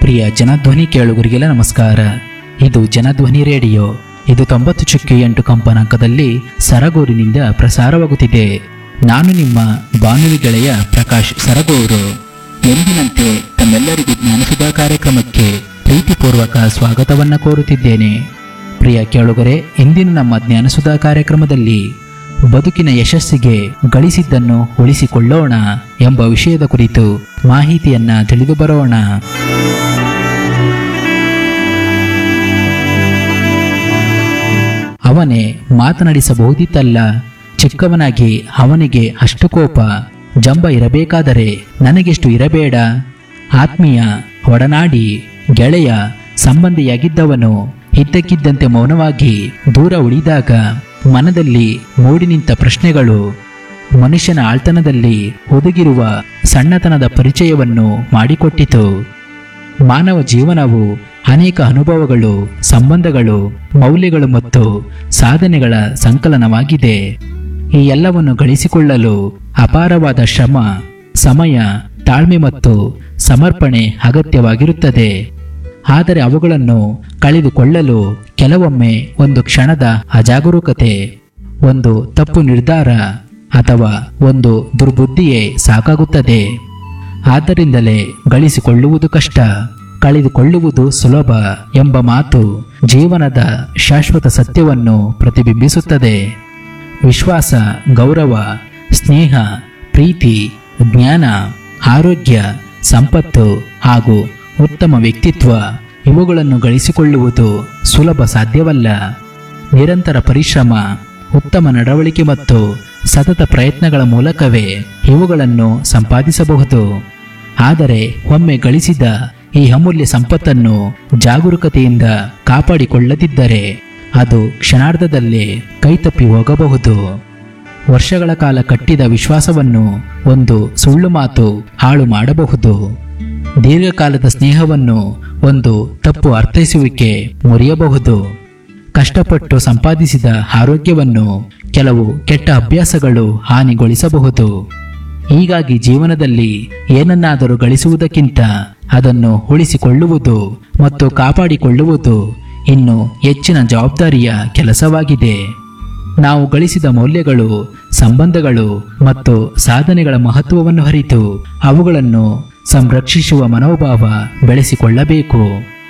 ಪ್ರಿಯ ಜನಧ್ವನಿ ಕೇಳುಗರಿಗೆಲ್ಲ ನಮಸ್ಕಾರ ಇದು ಜನಧ್ವನಿ ರೇಡಿಯೋ ಇದು ತೊಂಬತ್ತು ಚುಕ್ಕಿ ಎಂಟು ಕಂಪನಾಂಕದಲ್ಲಿ ಸರಗೂರಿನಿಂದ ಪ್ರಸಾರವಾಗುತ್ತಿದೆ ನಾನು ನಿಮ್ಮ ಬಾನುಲಿ ಗೆಳೆಯ ಪ್ರಕಾಶ್ ಸರಗೂರು ಎಂದಿನಂತೆ ತಮ್ಮೆಲ್ಲರಿಗೂ ಜ್ಞಾನಸುಧಾ ಕಾರ್ಯಕ್ರಮಕ್ಕೆ ಪ್ರೀತಿಪೂರ್ವಕ ಸ್ವಾಗತವನ್ನ ಕೋರುತ್ತಿದ್ದೇನೆ ಪ್ರಿಯ ಕೇಳುಗರೆ ಇಂದಿನ ನಮ್ಮ ಜ್ಞಾನಸುಧಾ ಕಾರ್ಯಕ್ರಮದಲ್ಲಿ ಬದುಕಿನ ಯಶಸ್ಸಿಗೆ ಗಳಿಸಿದ್ದನ್ನು ಉಳಿಸಿಕೊಳ್ಳೋಣ ಎಂಬ ವಿಷಯದ ಕುರಿತು ಮಾಹಿತಿಯನ್ನ ತಿಳಿದು ಬರೋಣ ಅವನೇ ಮಾತನಾಡಿಸಬಹುದಿತ್ತಲ್ಲ ಚಿಕ್ಕವನಾಗಿ ಅವನಿಗೆ ಅಷ್ಟು ಕೋಪ ಜಂಬ ಇರಬೇಕಾದರೆ ನನಗೆಷ್ಟು ಇರಬೇಡ ಆತ್ಮೀಯ ಒಡನಾಡಿ ಗೆಳೆಯ ಸಂಬಂಧಿಯಾಗಿದ್ದವನು ಇದ್ದಕ್ಕಿದ್ದಂತೆ ಮೌನವಾಗಿ ದೂರ ಉಳಿದಾಗ ಮನದಲ್ಲಿ ಮೂಡಿ ನಿಂತ ಪ್ರಶ್ನೆಗಳು ಮನುಷ್ಯನ ಆಳ್ತನದಲ್ಲಿ ಹುದುಗಿರುವ ಸಣ್ಣತನದ ಪರಿಚಯವನ್ನು ಮಾಡಿಕೊಟ್ಟಿತು ಮಾನವ ಜೀವನವು ಅನೇಕ ಅನುಭವಗಳು ಸಂಬಂಧಗಳು ಮೌಲ್ಯಗಳು ಮತ್ತು ಸಾಧನೆಗಳ ಸಂಕಲನವಾಗಿದೆ ಈ ಎಲ್ಲವನ್ನು ಗಳಿಸಿಕೊಳ್ಳಲು ಅಪಾರವಾದ ಶ್ರಮ ಸಮಯ ತಾಳ್ಮೆ ಮತ್ತು ಸಮರ್ಪಣೆ ಅಗತ್ಯವಾಗಿರುತ್ತದೆ ಆದರೆ ಅವುಗಳನ್ನು ಕಳೆದುಕೊಳ್ಳಲು ಕೆಲವೊಮ್ಮೆ ಒಂದು ಕ್ಷಣದ ಅಜಾಗರೂಕತೆ ಒಂದು ತಪ್ಪು ನಿರ್ಧಾರ ಅಥವಾ ಒಂದು ದುರ್ಬುದ್ಧಿಯೇ ಸಾಕಾಗುತ್ತದೆ ಆದ್ದರಿಂದಲೇ ಗಳಿಸಿಕೊಳ್ಳುವುದು ಕಷ್ಟ ಕಳೆದುಕೊಳ್ಳುವುದು ಸುಲಭ ಎಂಬ ಮಾತು ಜೀವನದ ಶಾಶ್ವತ ಸತ್ಯವನ್ನು ಪ್ರತಿಬಿಂಬಿಸುತ್ತದೆ ವಿಶ್ವಾಸ ಗೌರವ ಸ್ನೇಹ ಪ್ರೀತಿ ಜ್ಞಾನ ಆರೋಗ್ಯ ಸಂಪತ್ತು ಹಾಗೂ ಉತ್ತಮ ವ್ಯಕ್ತಿತ್ವ ಇವುಗಳನ್ನು ಗಳಿಸಿಕೊಳ್ಳುವುದು ಸುಲಭ ಸಾಧ್ಯವಲ್ಲ ನಿರಂತರ ಪರಿಶ್ರಮ ಉತ್ತಮ ನಡವಳಿಕೆ ಮತ್ತು ಸತತ ಪ್ರಯತ್ನಗಳ ಮೂಲಕವೇ ಇವುಗಳನ್ನು ಸಂಪಾದಿಸಬಹುದು ಆದರೆ ಒಮ್ಮೆ ಗಳಿಸಿದ ಈ ಅಮೂಲ್ಯ ಸಂಪತ್ತನ್ನು ಜಾಗರೂಕತೆಯಿಂದ ಕಾಪಾಡಿಕೊಳ್ಳದಿದ್ದರೆ ಅದು ಕ್ಷಣಾರ್ಧದಲ್ಲೇ ಕೈತಪ್ಪಿ ಹೋಗಬಹುದು ವರ್ಷಗಳ ಕಾಲ ಕಟ್ಟಿದ ವಿಶ್ವಾಸವನ್ನು ಒಂದು ಸುಳ್ಳು ಮಾತು ಹಾಳು ಮಾಡಬಹುದು ದೀರ್ಘಕಾಲದ ಸ್ನೇಹವನ್ನು ಒಂದು ತಪ್ಪು ಅರ್ಥೈಸುವಿಕೆ ಮುರಿಯಬಹುದು ಕಷ್ಟಪಟ್ಟು ಸಂಪಾದಿಸಿದ ಆರೋಗ್ಯವನ್ನು ಕೆಲವು ಕೆಟ್ಟ ಅಭ್ಯಾಸಗಳು ಹಾನಿಗೊಳಿಸಬಹುದು ಹೀಗಾಗಿ ಜೀವನದಲ್ಲಿ ಏನನ್ನಾದರೂ ಗಳಿಸುವುದಕ್ಕಿಂತ ಅದನ್ನು ಉಳಿಸಿಕೊಳ್ಳುವುದು ಮತ್ತು ಕಾಪಾಡಿಕೊಳ್ಳುವುದು ಇನ್ನು ಹೆಚ್ಚಿನ ಜವಾಬ್ದಾರಿಯ ಕೆಲಸವಾಗಿದೆ ನಾವು ಗಳಿಸಿದ ಮೌಲ್ಯಗಳು ಸಂಬಂಧಗಳು ಮತ್ತು ಸಾಧನೆಗಳ ಮಹತ್ವವನ್ನು ಅರಿತು ಅವುಗಳನ್ನು ಸಂರಕ್ಷಿಸುವ ಮನೋಭಾವ ಬೆಳೆಸಿಕೊಳ್ಳಬೇಕು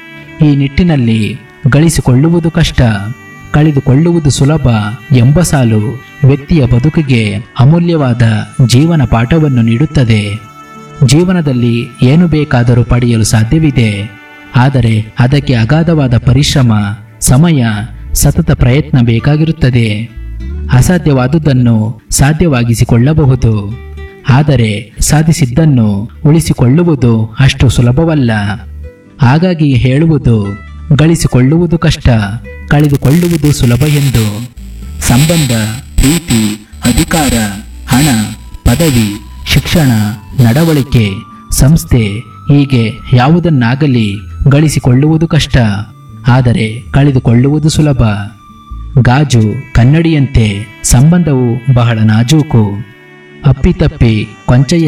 ಈ ನಿಟ್ಟಿನಲ್ಲಿ ಗಳಿಸಿಕೊಳ್ಳುವುದು ಕಷ್ಟ ಕಳೆದುಕೊಳ್ಳುವುದು ಸುಲಭ ಎಂಬ ಸಾಲು ವ್ಯಕ್ತಿಯ ಬದುಕಿಗೆ ಅಮೂಲ್ಯವಾದ ಜೀವನ ಪಾಠವನ್ನು ನೀಡುತ್ತದೆ ಜೀವನದಲ್ಲಿ ಏನು ಬೇಕಾದರೂ ಪಡೆಯಲು ಸಾಧ್ಯವಿದೆ ಆದರೆ ಅದಕ್ಕೆ ಅಗಾಧವಾದ ಪರಿಶ್ರಮ ಸಮಯ ಸತತ ಪ್ರಯತ್ನ ಬೇಕಾಗಿರುತ್ತದೆ ಅಸಾಧ್ಯವಾದುದನ್ನು ಸಾಧ್ಯವಾಗಿಸಿಕೊಳ್ಳಬಹುದು ಆದರೆ ಸಾಧಿಸಿದ್ದನ್ನು ಉಳಿಸಿಕೊಳ್ಳುವುದು ಅಷ್ಟು ಸುಲಭವಲ್ಲ ಹಾಗಾಗಿ ಹೇಳುವುದು ಗಳಿಸಿಕೊಳ್ಳುವುದು ಕಷ್ಟ ಕಳೆದುಕೊಳ್ಳುವುದು ಸುಲಭ ಎಂದು ಸಂಬಂಧ ಪ್ರೀತಿ ಅಧಿಕಾರ ಹಣ ಪದವಿ ಶಿಕ್ಷಣ ನಡವಳಿಕೆ ಸಂಸ್ಥೆ ಹೀಗೆ ಯಾವುದನ್ನಾಗಲಿ ಗಳಿಸಿಕೊಳ್ಳುವುದು ಕಷ್ಟ ಆದರೆ ಕಳೆದುಕೊಳ್ಳುವುದು ಸುಲಭ ಗಾಜು ಕನ್ನಡಿಯಂತೆ ಸಂಬಂಧವು ಬಹಳ ನಾಜೂಕು ಅಪ್ಪಿತಪ್ಪಿ ಕೊಂಚ